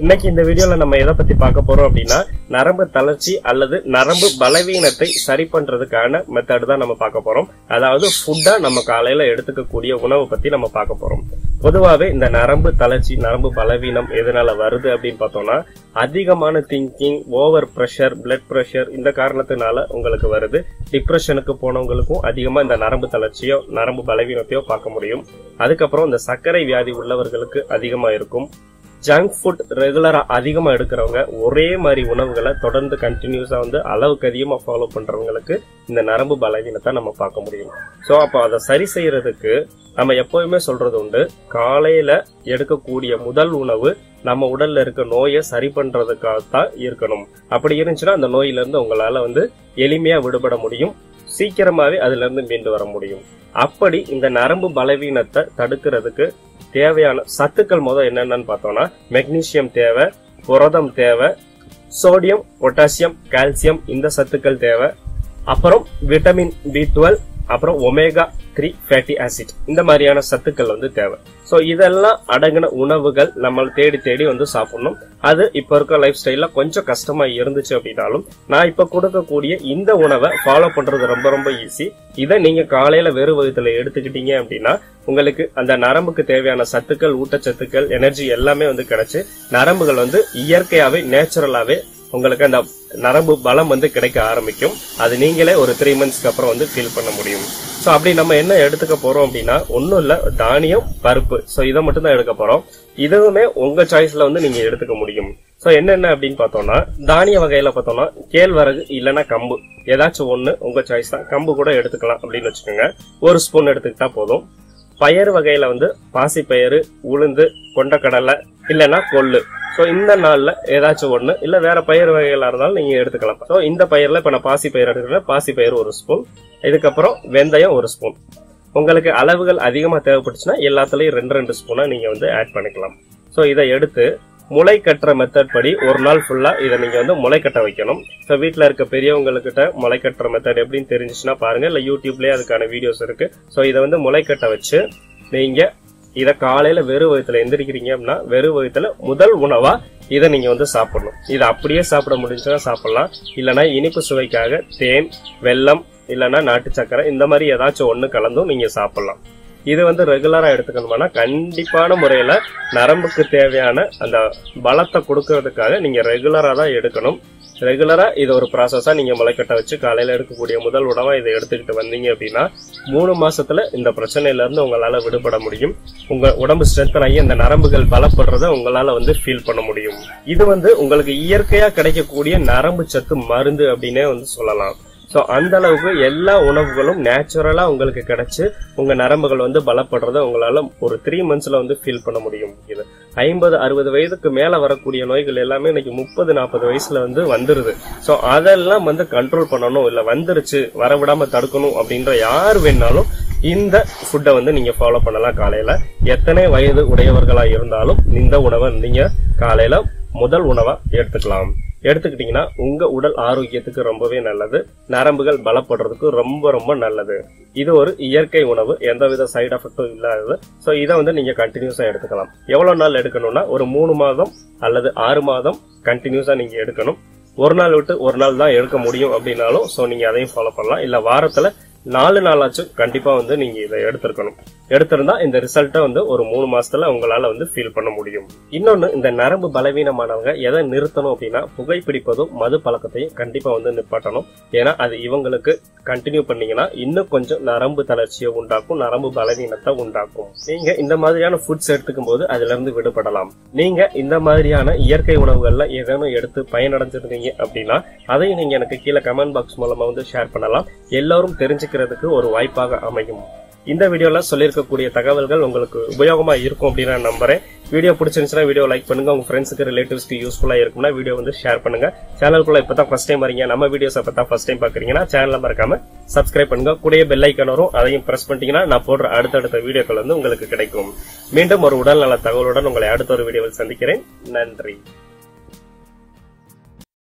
இன்னைக்கு இந்த வீடியோல நம்ம எதை பத்தி பார்க்க போறோம் அப்படின்னா நரம்பு தளர்ச்சி அல்லது நரம்பு பலவீனத்தை சரி பண்றதுக்கான மெத்தட் தான் நம்ம பார்க்க போறோம் அதாவது ஃபுட்டா நம்ம காலையில எடுத்துக்கக்கூடிய உணவு பத்தி நம்ம பார்க்க போறோம் பொதுவாவே இந்த நரம்பு தளர்ச்சி நரம்பு பலவீனம் எதனால வருது அப்படின்னு பார்த்தோம்னா அதிகமான thinking over pressure blood pressure இந்த காரணத்தினால உங்களுக்கு வருது டிப்ரெஷனுக்கு போனவங்களுக்கும் அதிகமா இந்த நரம்பு தளர்ச்சியோ நரம்பு பலவீனத்தையோ பார்க்க முடியும் அதுக்கப்புறம் இந்த சர்க்கரை வியாதி உள்ளவர்களுக்கு அதிகமா இருக்கும் ஜங்க் ஃபுட் ரெகுலரா அதிகமா எடுக்கிறவங்க ஒரே மாதிரி உணவுகளை தொடர்ந்து கண்டினியூஸா வந்து அளவுக்கு அதிகமா ஃபாலோ பண்றவங்களுக்கு இந்த நரம்பு பலவீனத்தை நம்ம பார்க்க முடியும் ஸோ அப்போ அதை சரி செய்யறதுக்கு நம்ம எப்பவுமே சொல்றது உண்டு காலையில எடுக்கக்கூடிய முதல் உணவு நம்ம உடல்ல இருக்க நோயை சரி பண்றதுக்காகத்தான் இருக்கணும் அப்படி இருந்துச்சுன்னா அந்த நோயில இருந்து உங்களால வந்து எளிமையா விடுபட முடியும் சீக்கிரமாவே அதுல இருந்து மீண்டு வர முடியும் அப்படி இந்த நரம்பு பலவீனத்தை தடுக்கிறதுக்கு தேவையான சத்துக்கள் முதல் என்னென்னு பார்த்தோம்னா மெக்னீசியம் தேவை புரதம் தேவை சோடியம் பொட்டாசியம் கால்சியம் இந்த சத்துக்கள் தேவை அப்புறம் விட்டமின் பி டுவெல் அப்புறம் ஒமேகா த்ரீ ஃபேட்டி ஆசிட் இந்த மாதிரியான சத்துக்கள் வந்து தேவை ஸோ இதெல்லாம் அடங்கின உணவுகள் நம்ம தேடி தேடி வந்து சாப்பிடணும் அது இப்போ இருக்க லைஃப் ஸ்டைல்ல கொஞ்சம் கஷ்டமா இருந்துச்சு அப்படின்னாலும் நான் இப்ப கொடுக்கக்கூடிய இந்த உணவை ஃபாலோ பண்றது ரொம்ப ரொம்ப ஈஸி இதை நீங்க காலையில வெறும் வகுத்துல எடுத்துக்கிட்டீங்க அப்படின்னா உங்களுக்கு அந்த நரம்புக்கு தேவையான சத்துக்கள் ஊட்டச்சத்துக்கள் எனர்ஜி எல்லாமே வந்து கிடைச்சு நரம்புகள் வந்து இயற்கையாவே நேச்சுரலாவே உங்களுக்கு அந்த நரம்பு பலம் வந்து கிடைக்க ஆரம்பிக்கும் அது நீங்களே ஒரு த்ரீ மந்த்ஸ்க்கு அப்புறம் வந்து ஃபீல் பண்ண முடியும் ஸோ அப்படி நம்ம என்ன எடுத்துக்க போறோம் அப்படின்னா ஒன்றும் இல்லை தானியம் பருப்பு ஸோ இதை மட்டும் தான் எடுக்க போறோம் இதுவுமே உங்க சாய்ஸ்ல வந்து நீங்க எடுத்துக்க முடியும் ஸோ என்னென்ன அப்படின்னு பார்த்தோம்னா தானிய வகையில பார்த்தோம்னா கேழ்வரகு இல்லைன்னா கம்பு ஏதாச்சும் ஒன்று உங்க சாய்ஸ் தான் கம்பு கூட எடுத்துக்கலாம் அப்படின்னு வச்சுக்கோங்க ஒரு ஸ்பூன் எடுத்துக்கிட்டா போதும் பயறு வகையில வந்து பாசிப்பயிறு உளுந்து கொண்டக்கடலை இல்லைன்னா கொள்ளு ஸோ இந்த நாள்ல ஏதாச்சும் ஒண்ணு இல்ல வேற பயிர் வகைகளா இருந்தாலும் நீங்க எடுத்துக்கலாம் ஸோ இந்த பயிர்ல இப்ப நான் பாசி பயிர் எடுக்கிறேன் பாசி பயிர் ஒரு ஸ்பூன் இதுக்கப்புறம் வெந்தயம் ஒரு ஸ்பூன் உங்களுக்கு அளவுகள் அதிகமா தேவைப்பட்டுச்சுன்னா எல்லாத்துலயும் ரெண்டு ரெண்டு ஸ்பூனா நீங்க வந்து ஆட் பண்ணிக்கலாம் ஸோ இதை எடுத்து முளை கட்டுற மெத்தட் படி ஒரு நாள் ஃபுல்லா இதை நீங்க வந்து முளை கட்ட வைக்கணும் ஸோ வீட்டில் இருக்க பெரியவங்ககிட்ட முளை கட்டுற மெத்தட் எப்படின்னு தெரிஞ்சுச்சுன்னா பாருங்க இல்லை யூடியூப்லயே அதுக்கான வீடியோஸ் இருக்கு ஸோ இதை வந்து முளை கட்ட வச்சு நீங்க இத காலையில வெறும் வயிற்றுல எந்திரிக்கிறீங்க அப்படின்னா வெறும் வயிற்றுல முதல் உணவா இதை நீங்க வந்து சாப்பிடணும் இதை அப்படியே சாப்பிட முடிஞ்சுன்னா சாப்பிடலாம் இல்லைன்னா இனிப்பு சுவைக்காக தேன் வெல்லம் இல்லைன்னா நாட்டு சக்கரை இந்த மாதிரி ஏதாச்சும் ஒண்ணு கலந்தும் நீங்க சாப்பிடலாம் இது வந்து ரெகுலரா எடுத்துக்கணுமானா கண்டிப்பான முறையில நரம்புக்கு தேவையான அந்த பலத்தை கொடுக்கறதுக்காக நீங்க ரெகுலரா தான் எடுக்கணும் ரெகுலரா இது ஒரு ப்ராசஸா நீங்க முளைக்கட்ட வச்சு காலையில எடுக்கக்கூடிய முதல் உணவா இதை எடுத்துக்கிட்டு வந்தீங்க அப்படின்னா மூணு மாசத்துல இந்த பிரச்சனையில இருந்து உங்களால விடுபட முடியும் உங்க உடம்பு ஸ்ட்ரென்தன் ஆகி இந்த நரம்புகள் பலப்படுறத உங்களால வந்து ஃபீல் பண்ண முடியும் இது வந்து உங்களுக்கு இயற்கையா கிடைக்கக்கூடிய நரம்பு சத்து மருந்து அப்படின்னே வந்து சொல்லலாம் ஸோ அந்த அளவுக்கு எல்லா உணவுகளும் நேச்சுரலா உங்களுக்கு கிடைச்சு உங்க நரம்புகள் வந்து பலப்படுறத உங்களால ஒரு த்ரீ மந்த்ஸ்ல வந்து ஃபீல் பண்ண முடியும் இது ஐம்பது அறுபது வயதுக்கு மேல வரக்கூடிய நோய்கள் எல்லாமே இன்னைக்கு முப்பது நாற்பது வயசுல வந்து வந்துருது ஸோ அதெல்லாம் வந்து கண்ட்ரோல் பண்ணணும் இல்ல வந்துருச்சு வரவிடாம தடுக்கணும் அப்படின்ற யார் வேணாலும் இந்த ஃபுட்டை வந்து நீங்க ஃபாலோ பண்ணலாம் காலையில எத்தனை வயது உடையவர்களா இருந்தாலும் இந்த உணவை நீங்க காலையில முதல் உணவா எடுத்துக்கலாம் எடுத்துக்கிட்டீங்கன்னா உங்க உடல் ஆரோக்கியத்துக்கு ரொம்பவே நல்லது நரம்புகள் பலப்படுறதுக்கு ரொம்ப ரொம்ப நல்லது இது ஒரு இயற்கை உணவு எந்தவித சைடு எஃபெக்டும் இல்லாதது ஸோ இதை வந்து நீங்க கண்டினியூஸா எடுத்துக்கலாம் எவ்வளவு நாள் எடுக்கணும்னா ஒரு மூணு மாதம் அல்லது ஆறு மாதம் கண்டினியூஸா நீங்க எடுக்கணும் ஒரு நாள் விட்டு ஒரு நாள் தான் எடுக்க முடியும் அப்படின்னாலும் ஸோ நீங்க அதையும் ஃபாலோ பண்ணலாம் இல்ல வாரத்துல நாலு நாளாச்சும் கண்டிப்பா வந்து நீங்க இதை எடுத்திருக்கணும் எடுத்திருந்தா இந்த ரிசல்ட்டை வந்து ஒரு மூணு மாசத்துல உங்களால வந்து ஃபீல் பண்ண முடியும் இன்னொன்னு இந்த நரம்பு பலவீனமானவங்க எதை நிறுத்தணும் அப்படின்னா புகைப்பிடிப்பதும் மது பழக்கத்தையும் கண்டிப்பா வந்து நிப்பாட்டணும் ஏன்னா அது இவங்களுக்கு கண்டினியூ பண்ணீங்கன்னா இன்னும் கொஞ்சம் நரம்பு தளர்ச்சியை உண்டாக்கும் நரம்பு பலவீனத்தை உண்டாக்கும் நீங்க இந்த மாதிரியான ஃபுட்ஸ் எடுத்துக்கும் போது அதுல இருந்து விடுபடலாம் நீங்க இந்த மாதிரியான இயற்கை உணவுகள்ல ஏதேனும் எடுத்து பயனடைஞ்சிருந்தீங்க அப்படின்னா அதையும் நீங்க எனக்கு கீழே கமெண்ட் பாக்ஸ் மூலமா வந்து ஷேர் பண்ணலாம் எல்லாரும் தெரிஞ்சுக்கிறதுக்கு ஒரு வாய்ப்பாக அமையும் இந்த வீடியோல சொல்லியிருக்கக்கூடிய தகவல்கள் உங்களுக்கு உபயோகமா இருக்கும் அப்படின்னு நான் நம்புறேன் வீடியோ பிடிச்சிருந்துச்சுன்னா வீடியோ லைக் பண்ணுங்க உங்க ஃப்ரெண்ட்ஸுக்கு ரிலேட்டிவ்ஸ்க்கு யூஸ்ஃபுல்லா இருக்கும்னா வீடியோ வந்து ஷேர் பண்ணுங்க சேனலுக்குள்ள இப்பதான் ஃபர்ஸ்ட் டைம் வரீங்க நம்ம வீடியோஸ் அப்பதான் ஃபர்ஸ்ட் டைம் பாக்குறீங்கன்னா சேனலை மறக்காம சப்ஸ்கிரைப் பண்ணுங்க கூடயே பெல் ஐக்கன் வரும் அதையும் பிரஸ் பண்ணிட்டீங்கன்னா நான் போடுற அடுத்தடுத்த வீடியோக்கள் வந்து உங்களுக்கு கிடைக்கும் மீண்டும் ஒரு உடல்நல தகவலுடன் உங்களை அடுத்த ஒரு வீடியோவில் சந்திக்கிறேன் நன்றி